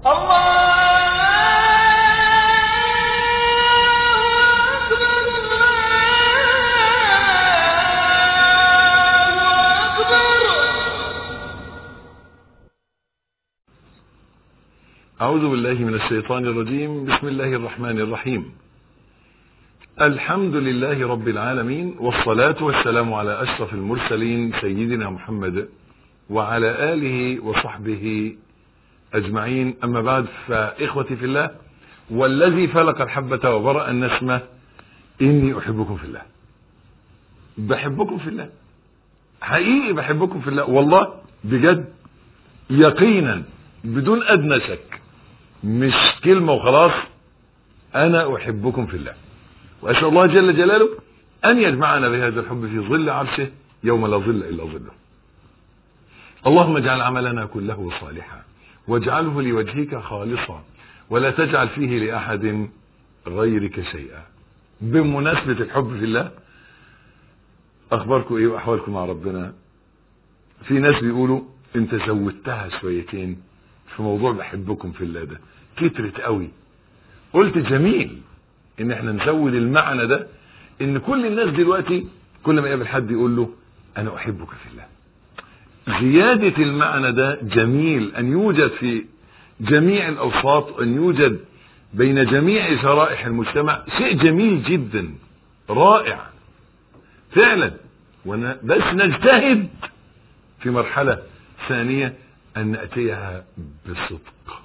أعوذ بالله من الشيطان الرجيم بسم الله الرحمن الرحيم الحمد لله رب العالمين والصلاة والسلام على أشرف المرسلين سيدنا محمد وعلى آله وصحبه أجمعين أما بعد فإخوتي في الله والذي فلق الحبة وبرأ النسمة إني أحبكم في الله بحبكم في الله حقيقي بحبكم في الله والله بجد يقينا بدون أدنى شك مش كلمة وخلاص أنا أحبكم في الله وأسأل الله جل جلاله أن يجمعنا بهذا الحب في ظل عرشه يوم لا ظل إلا ظله اللهم اجعل عملنا كله صالحا واجعله لوجهك خالصا ولا تجعل فيه لأحد غيرك شيئا بمناسبة الحب في الله أخباركم إيه وأحوالكم مع ربنا في ناس بيقولوا أنت زودتها شويتين في موضوع بحبكم في الله ده كترت قوي قلت جميل ان احنا نزود المعنى ده ان كل الناس دلوقتي كل ما يقابل حد يقول له انا احبك في الله زيادة المعنى ده جميل ان يوجد في جميع الاوساط ان يوجد بين جميع شرائح المجتمع شيء جميل جدا رائع فعلا بس نجتهد في مرحلة ثانية أن نأتيها بالصدق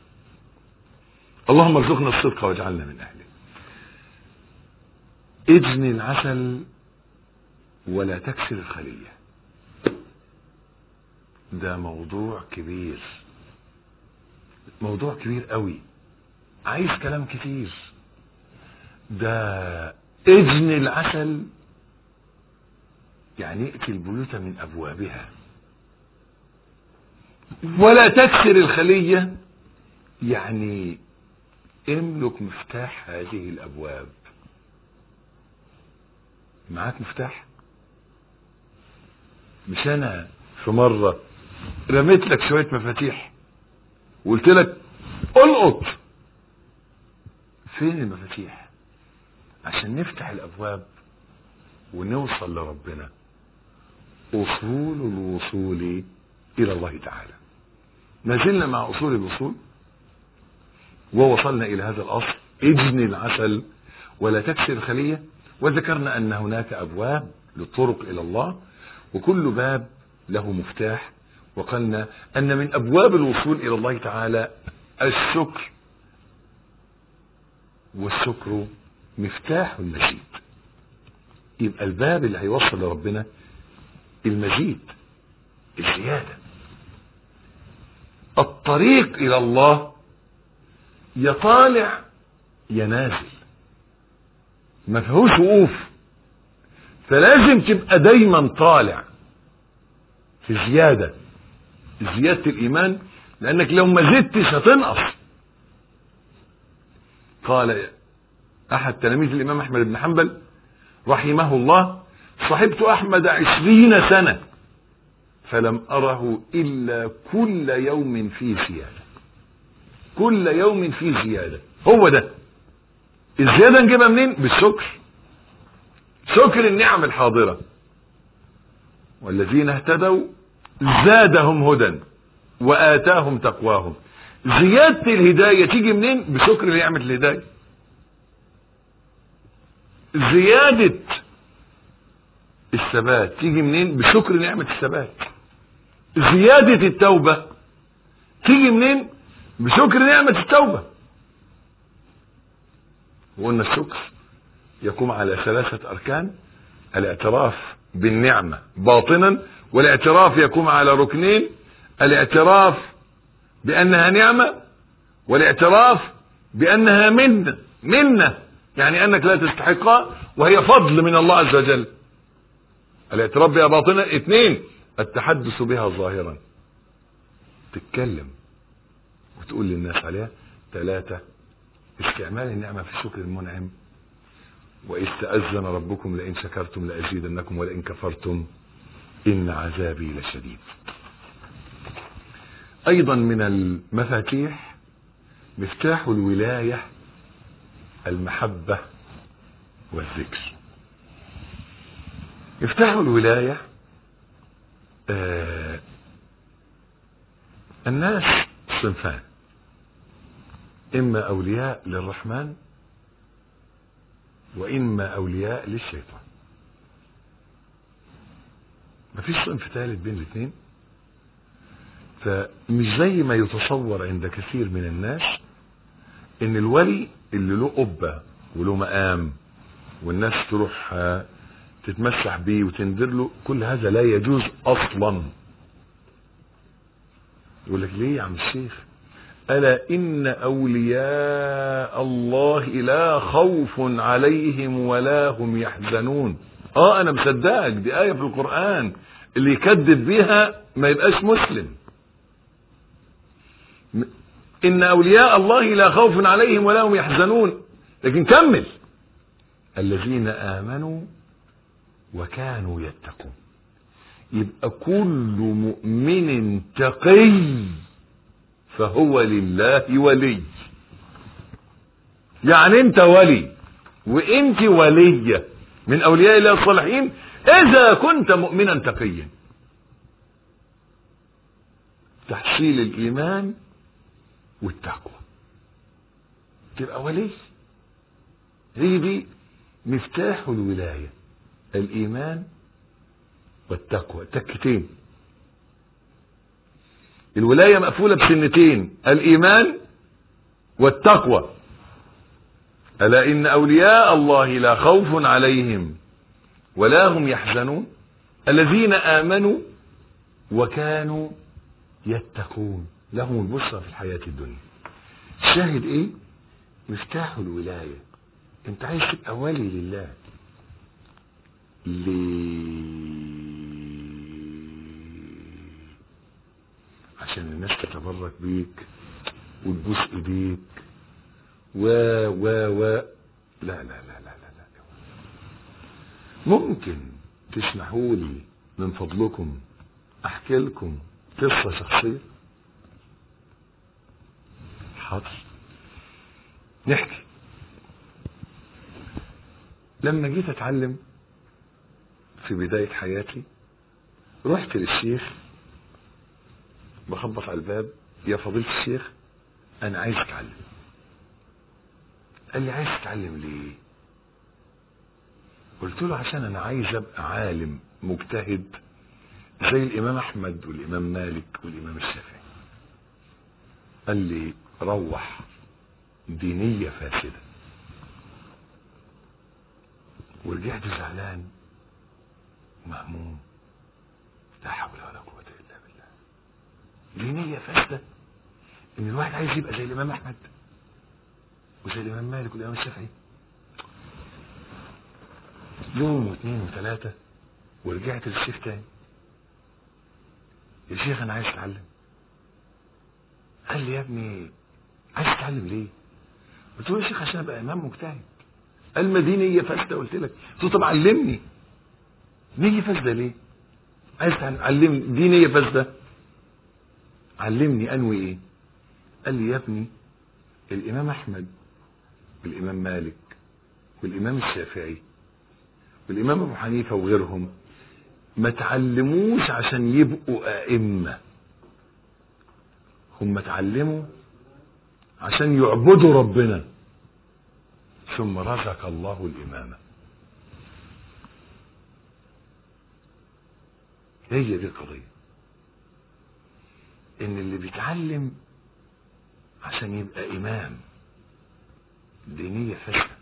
اللهم ارزقنا الصدق واجعلنا من أهله اجني العسل ولا تكسر الخلية ده موضوع كبير موضوع كبير قوي عايز كلام كتير ده اجني العسل يعني ائتي البيوت من ابوابها ولا تكسر الخلية يعني املك مفتاح هذه الابواب معاك مفتاح مش انا في مرة رميت لك شوية مفاتيح وقلت لك القط فين المفاتيح عشان نفتح الابواب ونوصل لربنا اصول الوصول الى الله تعالى ما زلنا مع اصول الوصول ووصلنا الى هذا الاصل اجني العسل ولا تكسر الخليه وذكرنا ان هناك ابواب للطرق الى الله وكل باب له مفتاح وقلنا ان من ابواب الوصول الى الله تعالى الشكر والشكر مفتاح المزيد يبقى الباب اللي هيوصل لربنا المزيد الزياده الطريق الى الله يا طالع يا نازل ما فيهوش وقوف فلازم تبقى دايما طالع في زياده زياده الايمان لانك لو ما زدتش هتنقص قال احد تلاميذ الامام احمد بن حنبل رحمه الله صحبت احمد عشرين سنه فلم أره إلا كل يوم في زيادة كل يوم في زيادة هو ده الزيادة نجيبها منين بالشكر شكر النعم الحاضرة والذين اهتدوا زادهم هدى وآتاهم تقواهم زيادة الهداية تيجي منين بشكر نعمة الهداية زيادة الثبات تيجي منين بشكر نعمة الثبات زيادة التوبة تيجي منين بشكر نعمة التوبة وقلنا الشكر يقوم على ثلاثة أركان الاعتراف بالنعمة باطنا والاعتراف يقوم على ركنين الاعتراف بأنها نعمة والاعتراف بأنها منة منة يعني أنك لا تستحقها وهي فضل من الله عز وجل الاعتراف بها باطنا اثنين التحدث بها ظاهرا تتكلم وتقول للناس عليها ثلاثة استعمال النعمة في شكر المنعم وإذ تأذن ربكم لئن شكرتم لأزيدنكم ولئن كفرتم إن عذابي لشديد أيضا من المفاتيح مفتاح الولاية المحبة والذكر مفتاح الولاية آه الناس صنفان إما أولياء للرحمن وإما أولياء للشيطان مفيش صنف ثالث بين الاثنين فمش زي ما يتصور عند كثير من الناس ان الولي اللي له قبه وله مقام والناس تروح تتمسح بيه وتنذر له كل هذا لا يجوز اصلا يقول لك ليه يا عم الشيخ الا ان اولياء الله لا خوف عليهم ولا هم يحزنون اه انا مصدقك دي ايه في القران اللي يكذب بيها ما يبقاش مسلم ان اولياء الله لا خوف عليهم ولا هم يحزنون لكن كمل الذين امنوا وكانوا يتقون يبقى كل مؤمن تقي فهو لله ولي يعني انت ولي وانت ولية من اولياء الله الصالحين اذا كنت مؤمنا تقيا تحصيل الايمان والتقوى تبقى ولي هي دي مفتاح الولاية الإيمان والتقوى تكتين الولاية مقفولة بسنتين الإيمان والتقوى ألا إن أولياء الله لا خوف عليهم ولا هم يحزنون الذين آمنوا وكانوا يتقون لهم البشرى في الحياة الدنيا الشاهد ايه مفتاح الولاية انت عايز تبقى ولي لله ليه عشان الناس تتبرك بيك وتبوس ايديك و و و لا لا لا لا لا, لا. ممكن تسمحوا لي من فضلكم احكي لكم قصة شخصية حاضر نحكي لما جيت اتعلم في بداية حياتي رحت للشيخ بخبط على الباب يا فضيلة الشيخ انا عايز اتعلم قال لي عايز تتعلم ليه قلت له عشان انا عايز ابقى عالم مجتهد زي الامام احمد والامام مالك والامام الشافعي قال لي روح دينية فاسدة ورجعت زعلان مهموم لا حول ولا قوة إلا بالله دينية فاسدة إن الواحد عايز يبقى زي الإمام أحمد وزي الإمام مالك والإمام الشافعي يوم واثنين وثلاثة ورجعت للشيخ تاني يا شيخ أنا عايز أتعلم قال لي يا ابني عايز تتعلم ليه؟ قلت له يا شيخ عشان ابقى امام مجتهد قال ما دي نيه فاسده قلت لك قلت له طب علمني نيه فاسده ليه؟ عايز تعلمني دي نيه فاسده علمني انوي ايه؟ قال لي يا ابني الامام احمد والامام مالك والامام الشافعي والامام ابو حنيفه وغيرهم ما تعلموش عشان يبقوا ائمه هم اتعلموا عشان يعبدوا ربنا ثم رزق الله الإمامة هي دي القضية إن اللي بيتعلم عشان يبقى إمام دينية فاسدة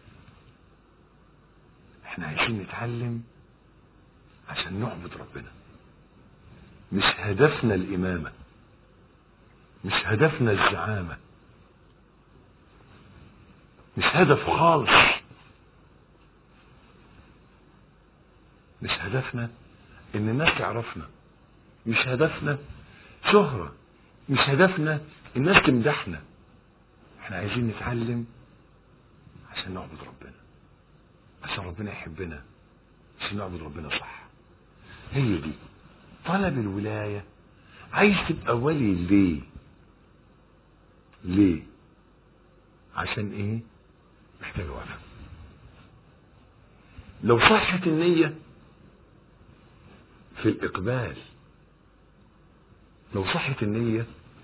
احنا عايزين نتعلم عشان نعبد ربنا مش هدفنا الإمامة مش هدفنا الزعامة مش هدف خالص مش هدفنا ان الناس تعرفنا مش هدفنا شهرة مش هدفنا الناس تمدحنا احنا عايزين نتعلم عشان نعبد ربنا عشان ربنا يحبنا عشان نعبد ربنا صح هي دي طلب الولاية عايز تبقى ولي ليه ليه عشان ايه محتاجة وقفة لو صحت النية في الإقبال لو صحت النية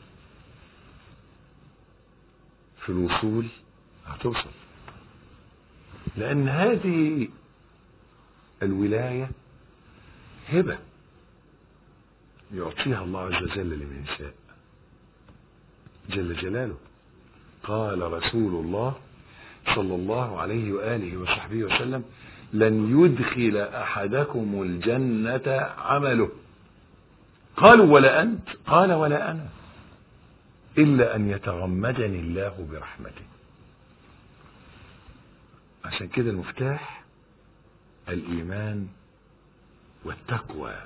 في الوصول هتوصل لأن هذه الولاية هبة يعطيها الله عز وجل لمن يشاء جل جلاله قال رسول الله صلى الله عليه وآله وصحبه وسلم لن يدخل أحدكم الجنة عمله قالوا ولا أنت قال ولا أنا إلا أن يتغمدني الله برحمته عشان كده المفتاح الإيمان والتقوى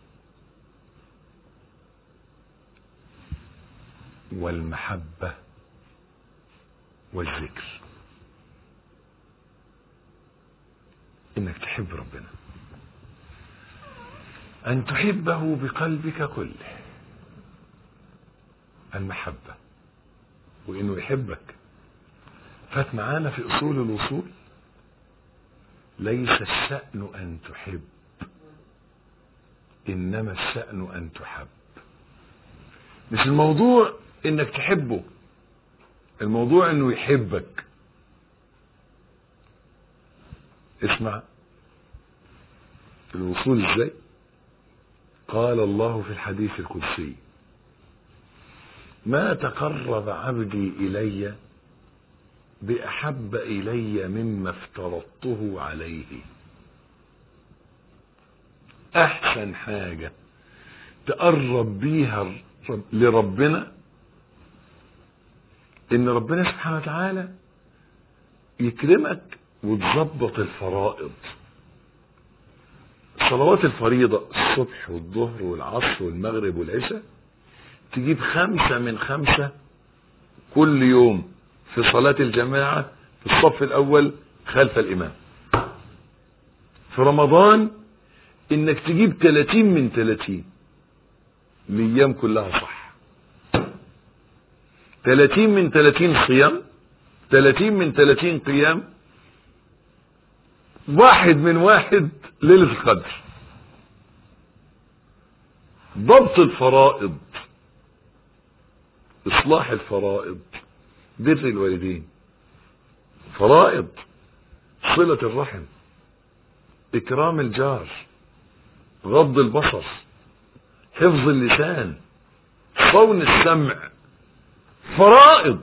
والمحبة والذكر انك تحب ربنا ان تحبه بقلبك كله المحبة وانه يحبك فات معانا في اصول الوصول ليس الشأن ان تحب انما الشأن ان تحب مش الموضوع انك تحبه الموضوع انه يحبك اسمع الوصول ازاي قال الله في الحديث القدسي ما تقرب عبدي الي باحب الي مما افترضته عليه احسن حاجه تقرب بيها لربنا ان ربنا سبحانه وتعالى يكرمك وتظبط الفرائض صلوات الفريضة الصبح والظهر والعصر والمغرب والعشاء تجيب خمسة من خمسة كل يوم في صلاة الجماعة في الصف الأول خلف الإمام في رمضان إنك تجيب 30 من 30 الأيام كلها صح 30 من 30 صيام 30 من 30 قيام واحد من واحد ليلة القدر ضبط الفرائض إصلاح الفرائض بر الوالدين فرائض صلة الرحم إكرام الجار غض البصر حفظ اللسان صون السمع فرائض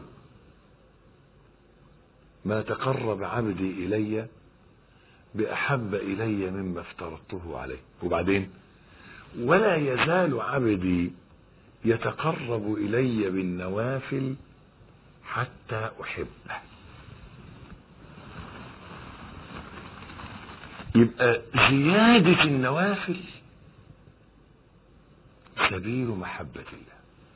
ما تقرب عبدي إلي بأحب إلي مما افترضته عليه وبعدين ولا يزال عبدي يتقرب إلي بالنوافل حتى أحبه يبقى زيادة النوافل سبيل محبة الله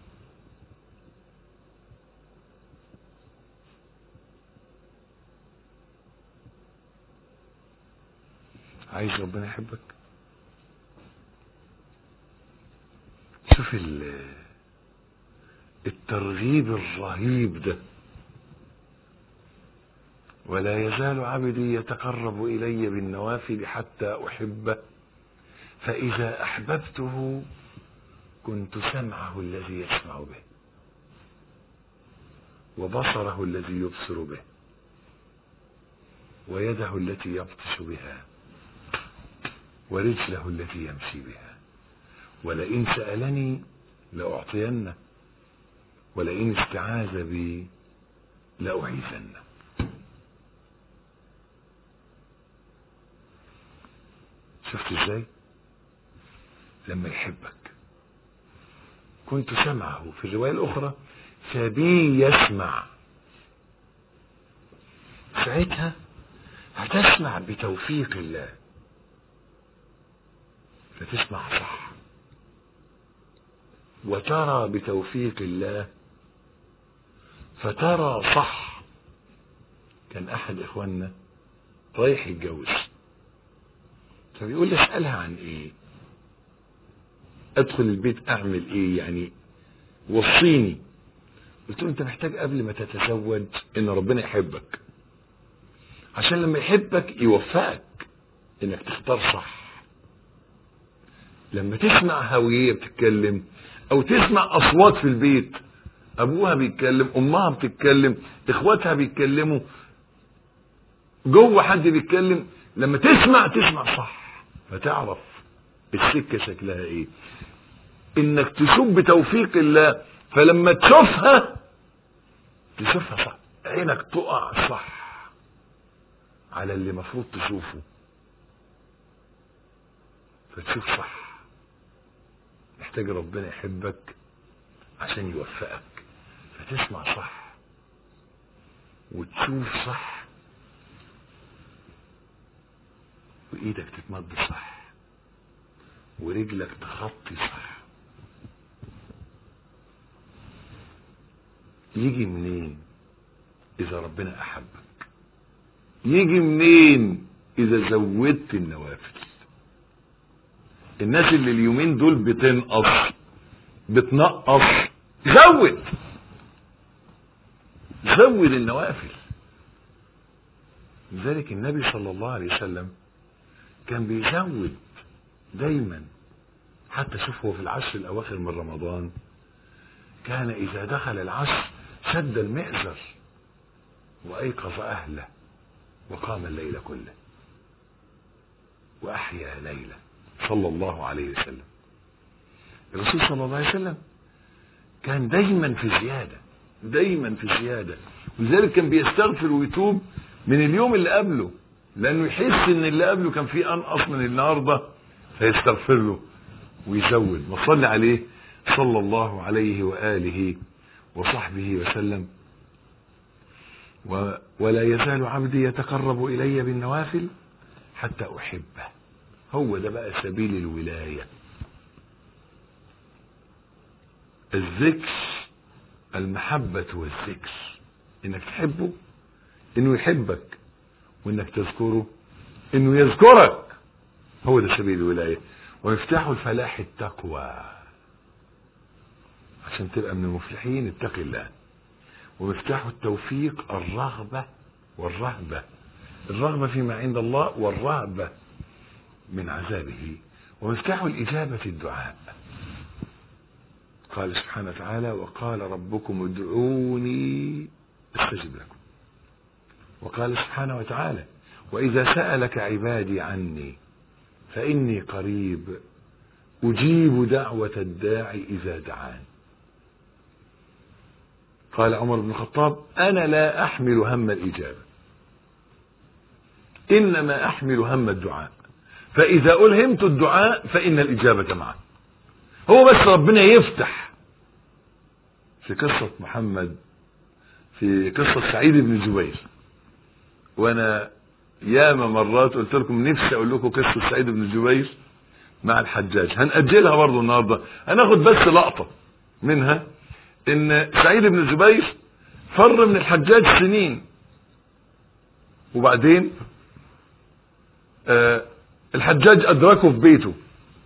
عايز ربنا يحبك شوف الترغيب الرهيب ده ولا يزال عبدي يتقرب الي بالنوافل حتى احبه فاذا احببته كنت سمعه الذي يسمع به وبصره الذي يبصر به ويده التي يبطش بها ورجله التي يمشي بها ولئن سألني لأعطينه ولئن استعاذ بي لأعيذنه شفت ازاي لما يحبك كنت سمعه في الرواية الأخرى فبي يسمع ساعتها هتسمع بتوفيق الله فتسمع صح وترى بتوفيق الله فترى صح كان احد اخواننا رايح يتجوز فبيقول لي اسالها عن ايه ادخل البيت اعمل ايه يعني وصيني قلت له انت محتاج قبل ما تتزوج ان ربنا يحبك عشان لما يحبك يوفقك انك تختار صح لما تسمع هوية بتتكلم او تسمع اصوات في البيت ابوها بيتكلم امها بتتكلم اخواتها بيتكلموا جوه حد بيتكلم لما تسمع تسمع صح فتعرف السكة شكلها ايه انك تشوف بتوفيق الله فلما تشوفها تشوفها صح عينك تقع صح على اللي المفروض تشوفه فتشوف صح محتاج ربنا يحبك عشان يوفقك فتسمع صح وتشوف صح وايدك تتمد صح ورجلك تخطي صح يجي منين اذا ربنا احبك يجي منين اذا زودت النوافل الناس اللي اليومين دول بتنقص بتنقص زود زود النوافل لذلك النبي صلى الله عليه وسلم كان بيزود دايما حتى شوف هو في العشر الاواخر من رمضان كان اذا دخل العشر شد المئزر وايقظ اهله وقام الليل كله واحيا ليله صلى الله عليه وسلم الرسول صلى الله عليه وسلم كان دايما في زياده دايما في زياده ولذلك كان بيستغفر ويتوب من اليوم اللي قبله لانه يحس ان اللي قبله كان فيه انقص من النهارده فيستغفر له ويزود وصلي عليه صلى الله عليه واله وصحبه وسلم و ولا يزال عبدي يتقرب الي بالنوافل حتى احبه هو ده بقى سبيل الولايه الذكر المحبه والذكر انك تحبه انه يحبك وانك تذكره انه يذكرك هو ده سبيل الولايه ومفتاح الفلاح التقوى عشان تبقى من المفلحين اتق الله ومفتاح التوفيق الرغبة والرهبة الرغبة فيما عند الله والرهبة من عذابه ومفتاح الإجابة الدعاء قال سبحانه وتعالى وقال ربكم ادعوني استجب لكم وقال سبحانه وتعالى وإذا سألك عبادي عني فإني قريب أجيب دعوة الداعي إذا دعان قال عمر بن الخطاب أنا لا أحمل هم الإجابة إنما أحمل هم الدعاء فإذا ألهمت الدعاء فإن الإجابة معه هو بس ربنا يفتح في قصة محمد في قصة سعيد بن جبير وأنا ياما مرات قلت لكم نفسي أقول لكم قصة سعيد بن جبير مع الحجاج هنأجلها برضه النهارده هناخد بس لقطة منها ان سعيد بن جبير فر من الحجاج سنين وبعدين آه الحجاج ادركه في بيته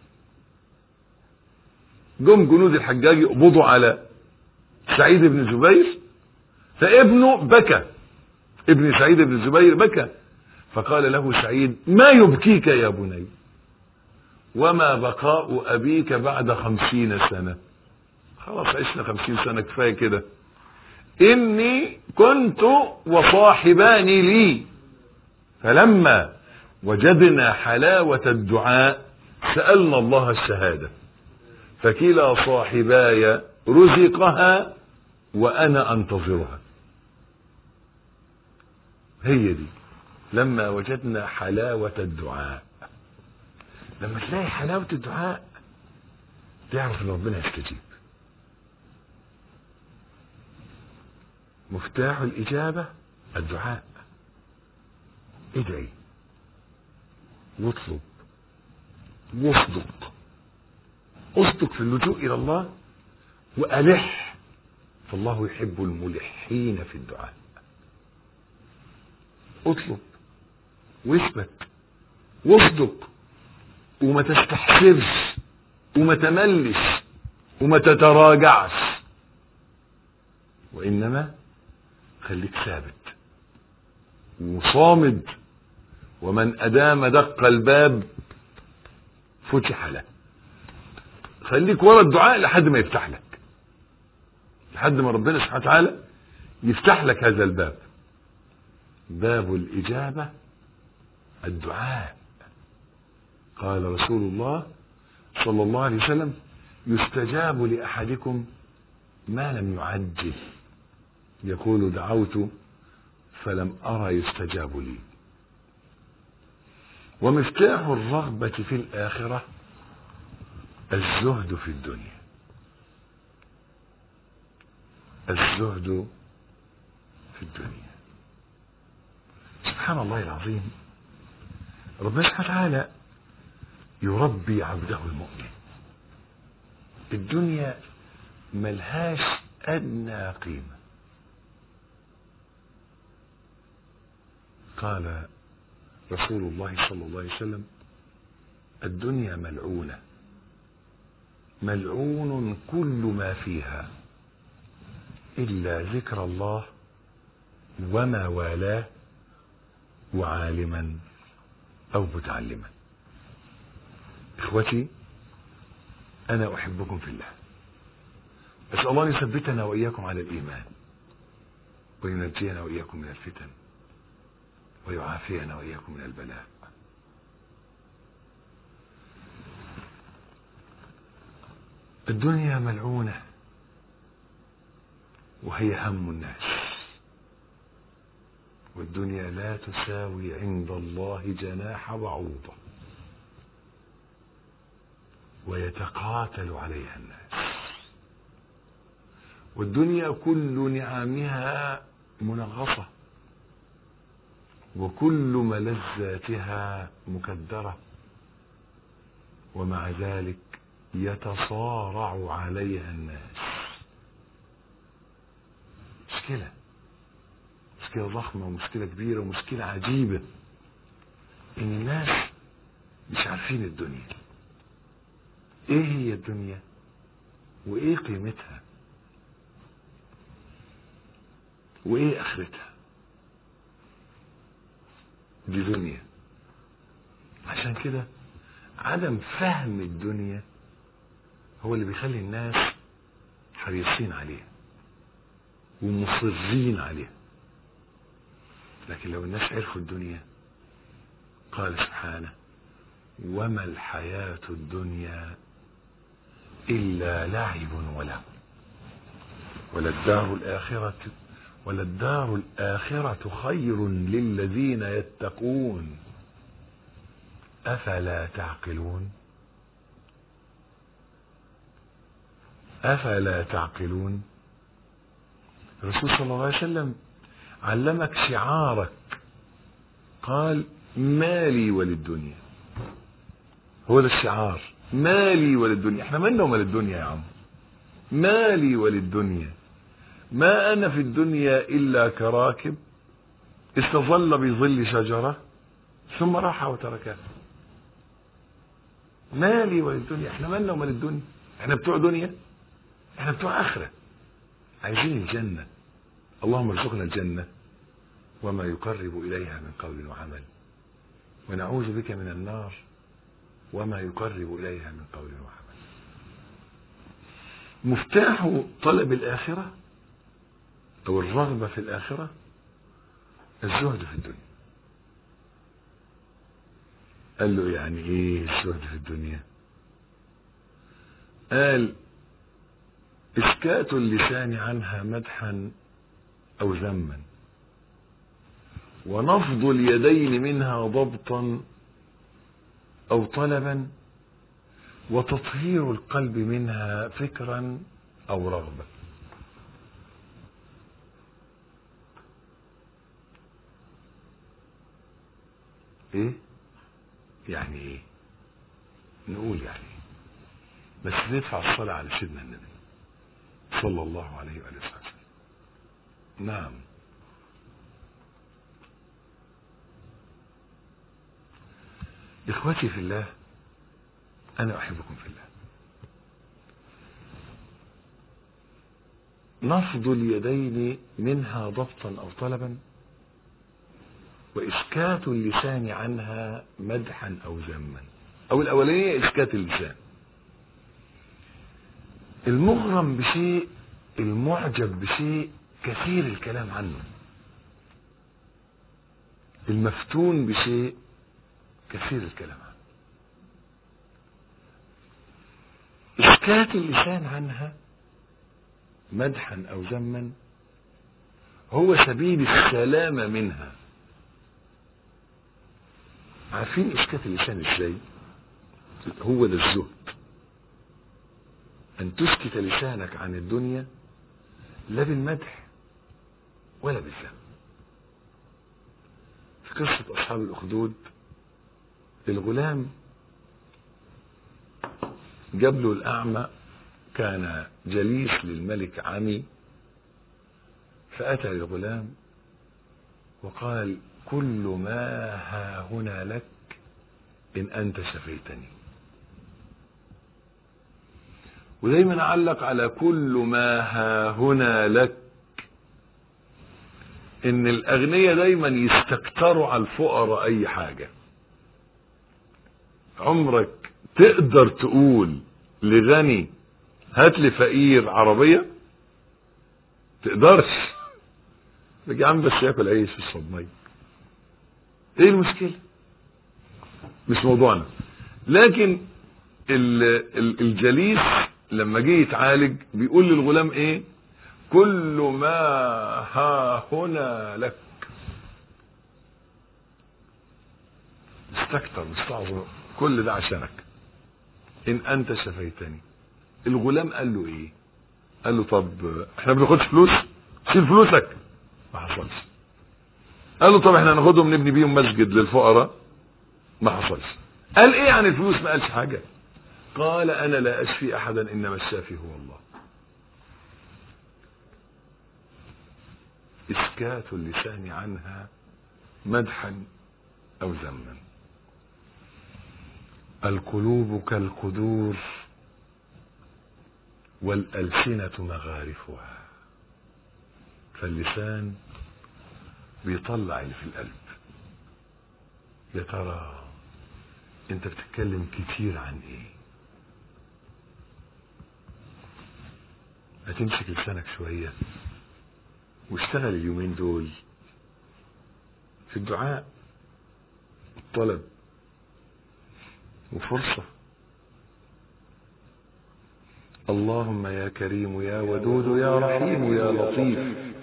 جم جنود الحجاج يقبضوا على سعيد بن جبير فابنه بكى ابن سعيد بن جبير بكى فقال له سعيد ما يبكيك يا بني وما بقاء أبيك بعد خمسين سنة خلاص عشنا خمسين سنة كفاية كده إني كنت وصاحبان لي فلما وجدنا حلاوة الدعاء سألنا الله الشهادة فكلا صاحباي رزقها وأنا أنتظرها هي دي لما وجدنا حلاوة الدعاء لما تلاقي حلاوة الدعاء تعرف ان ربنا يستجيب مفتاح الإجابة الدعاء ادعي واطلب واصدق اصدق في اللجوء إلى الله وألح فالله يحب الملحين في الدعاء اطلب واثبت واصدق وما تستحسرش وما تملش وما تتراجعش وإنما خليك ثابت وصامد ومن أدام دق الباب فتح له خليك ورا الدعاء لحد ما يفتح لك لحد ما ربنا سبحانه وتعالى يفتح لك هذا الباب باب الإجابة الدعاء قال رسول الله صلى الله عليه وسلم يستجاب لأحدكم ما لم يعجل يقول دعوت فلم أرى يستجاب لي ومفتاح الرغبة في الآخرة الزهد في الدنيا الزهد في الدنيا سبحان الله العظيم ربنا سبحانه وتعالى يربي عبده المؤمن الدنيا ملهاش أدنى قيمة قال رسول الله صلى الله عليه وسلم الدنيا ملعونة ملعون كل ما فيها إلا ذكر الله وما والاه وعالما أو متعلما إخوتي أنا أحبكم في الله أسأل الله أن يثبتنا وإياكم على الإيمان وينجينا وإياكم من الفتن ويعافينا وإياكم من البلاء الدنيا ملعونة وهي هم الناس والدنيا لا تساوي عند الله جناح بعوضة ويتقاتل عليها الناس والدنيا كل نعمها منغصة وكل ملذاتها مكدرة ومع ذلك يتصارع عليها الناس مشكلة مشكلة ضخمة ومشكلة كبيرة ومشكلة عجيبة ان الناس مش عارفين الدنيا ايه هي الدنيا وايه قيمتها وايه اخرتها دي دنيا عشان كده عدم فهم الدنيا هو اللي بيخلي الناس حريصين عليها ومصرين عليها لكن لو الناس عرفوا الدنيا قال سبحانه وما الحياة الدنيا إلا لعب ولهو وللدار الآخرة وللدار الآخرة خير للذين يتقون أفلا تعقلون أفلا تعقلون الرسول صلى الله عليه وسلم علمك شعارك قال مالي وللدنيا هو ده الشعار مالي وللدنيا احنا مالنا ومال الدنيا يا عم مالي وللدنيا ما انا في الدنيا الا كراكب استظل بظل شجرة ثم راح وتركها مالي وللدنيا احنا مالنا ومال الدنيا احنا بتوع دنيا احنا بتوع اخره عايزين الجنة اللهم ارزقنا الجنة وما يقرب إليها من قول وعمل ونعوذ بك من النار وما يقرب إليها من قول وعمل مفتاح طلب الآخرة أو الرغبة في الآخرة الزهد في الدنيا قال له يعني ايه الزهد في الدنيا قال اسكات اللسان عنها مدحا او ذما ونفض اليدين منها ضبطا او طلبا وتطهير القلب منها فكرا او رغبه ايه يعني ايه نقول يعني إيه؟ بس ندفع الصلاه على سيدنا النبي صلى الله عليه وآله وسلم نعم إخوتي في الله أنا أحبكم في الله نفض اليدين منها ضبطا أو طلبا وإسكات اللسان عنها مدحا أو ذما أو الأولانية إسكات اللسان المغرم بشيء المعجب بشيء كثير الكلام عنه المفتون بشيء كثير الكلام عنه إسكات اللسان عنها مدحا أو ذما هو سبيل السلامة منها عارفين إسكات اللسان إزاي هو ده الزهد أن تسكت لسانك عن الدنيا لا بالمدح ولا بالذم في قصة أصحاب الأخدود الغلام جاب له الأعمى كان جليس للملك عمي فأتى الغلام وقال كل ما ها هنا لك إن أنت شفيتني ودايما أعلق على كل ما ها هنا لك إن الأغنياء دايما يستكتروا على الفقراء أي حاجة عمرك تقدر تقول لغني هات لي فقير عربية تقدرش يا عم بس ياكل عيش في الصدمية ايه المشكلة مش موضوعنا لكن ال ال الجليس لما جه يتعالج بيقول للغلام ايه كل ما ها هنا لك استكتر مستعظم كل ده عشانك ان انت شفيتني الغلام قال له ايه قال له طب احنا بناخدش فلوس شيل فلوسك ما حصلش قال له طب احنا هناخدهم نبني بيهم مسجد للفقراء ما حصلش قال ايه عن الفلوس ما قالش حاجه قال انا لا اشفي احدا انما الشافي هو الله اسكات اللسان عنها مدحا او ذما القلوب كالقدور والألسنة مغارفها فاللسان بيطلع اللي في القلب يا ترى انت بتتكلم كتير عن ايه هتمسك لسانك شوية واشتغل اليومين دول في الدعاء الطلب وفرصة اللهم يا كريم يا ودود يا رحيم يا لطيف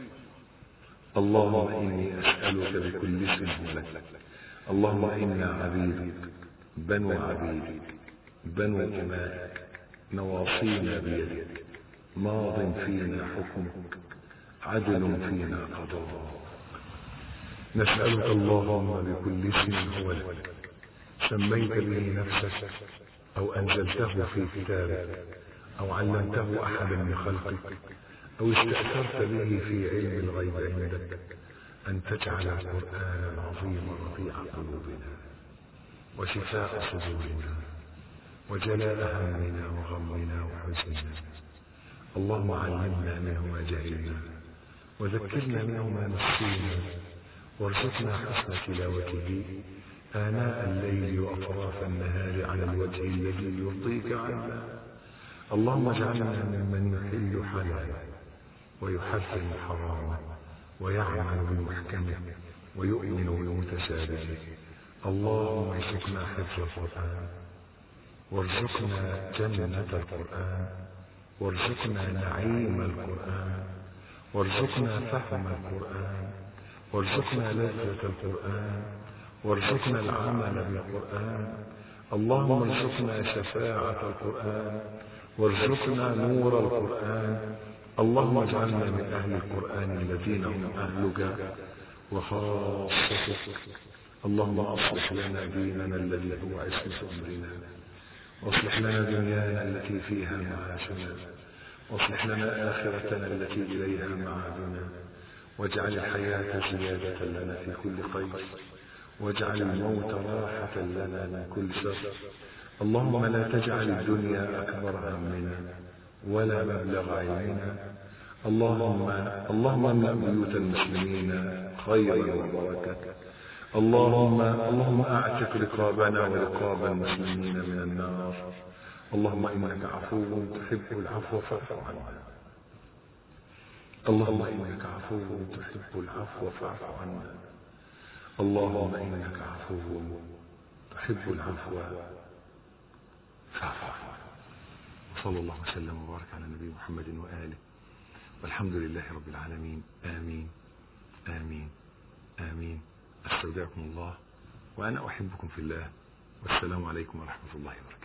اللهم إني أسألك بكل اسم هو لك اللهم إنا عبيدك بنو عبيدك بنو إمائك نواصينا بيدك ماض فينا حكمك عدل فينا قضاءك نسألك اللهم بكل اسم هو لك سميت به نفسك أو أنزلته في كتابك أو علمته أحدا من خلقك أو استأثرت به في علم الغيب عندك أن تجعل القرآن العظيم ربيع قلوبنا وشفاء صدورنا وجلاء همنا وغمنا وحزننا اللهم علمنا منه ما جهلنا وذكرنا منه ما نسينا وارزقنا حسن تلاوته آناء الليل وأطراف النهار على الوجه الذي يرضيك عنا اللهم اجعلنا ممن يحل حلالا ويحرم حراما ويعمل بمحكمه ويؤمن بمتشابهه اللهم ارزقنا حفظ القرآن وارزقنا جنة القرآن وارزقنا نعيم القرآن وارزقنا فهم القرآن وارزقنا لذة القرآن وارزقنا العمل بالقرآن اللهم ارزقنا شفاعة القرآن وارزقنا نور القرآن اللهم اجعلنا من أهل القرآن الذين هم أهلك وخاصتك اللهم أصلح لنا ديننا الذي هو عصمة أمرنا واصلح لنا دنيانا التي فيها معاشنا واصلح لنا آخرتنا التي إليها معادنا واجعل الحياة زيادة لنا في كل خير واجعل الموت راحة لنا من كل شر اللهم لا تجعل الدنيا أكبر همنا ولا مبلغ علمنا اللهم اللهم املأ بيوت المسلمين خيرا وبركة اللهم اللهم اعتق رقابنا ورقاب المسلمين من النار اللهم انك عفو تحب العفو فاعف عنا اللهم انك عفو تحب العفو فاعف عنا اللهم انك عفو تحب العفو فاعف عنا وصلى الله وسلم وبارك على نبي محمد واله والحمد لله رب العالمين آمين آمين آمين أستودعكم الله وأنا أحبكم في الله والسلام عليكم ورحمة الله وبركاته